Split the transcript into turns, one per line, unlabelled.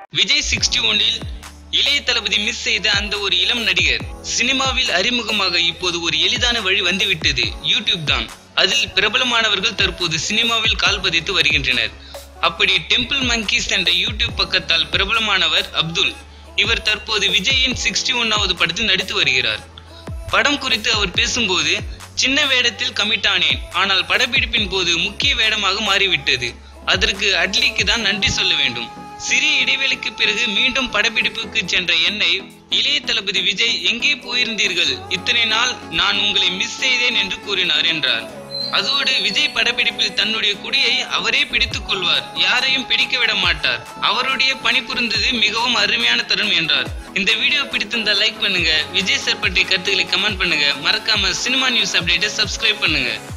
Vijay sixty ஒன்னில் இளைய தளபதி miss செய்த அந்த ஒரு இளம் நடிகர் சினிமாவில் அறிமுகமாக இப்போது ஒரு எளிதான வழி வந்துவிட்டது யூடியூப் தான் அதில் பிரபலமானவர்கள் தற்போது சினிமாவில் கால் பதித்து வருகின்றனர் அப்படி டெம்பிள் மங்கீஸ் என்ற யூடியூப் பக்கத்தால் பிரபலமானவர் அப்துல் இவர் தற்போது விஜயின் சிக்ஸ்டி ஒன்னாவது படத்தில் நடித்து வருகிறார் படம் குறித்து அவர் பேசும்போது சின்ன வேடத்தில் கமிட் ஆனேன் ஆனால் படப்பிடிப்பின் போது முக்கிய வேடமாக மாறிவிட்டது அதற்கு அட்லிக்கு தான் நன்றி சொல்ல வேண்டும் சிறிய இடைவெளிக்கு பிறகு மீண்டும் படப்பிடிப்புக்கு சென்ற என்னை இளைய தளபதி விஜய் எங்கே போயிருந்தீர்கள் இத்தனை நாள் நான் உங்களை மிஸ் செய்தேன் என்று கூறினார் என்றார் அதோடு விஜய் படப்பிடிப்பில் தன்னுடைய குடியை அவரே பிடித்துக் கொள்வார் யாரையும் பிடிக்க விட மாட்டார் அவருடைய பணிபுரிந்தது மிகவும் அருமையான தருணம் என்றார் இந்த வீடியோ பிடித்திருந்தா லைக் பண்ணுங்க விஜய் சார் பற்றிய கருத்துக்களை கமெண்ட் பண்ணுங்க மறக்காம சினிமா நியூஸ் அப்டேட்டை சப்ஸ்கிரைப் பண்ணுங்க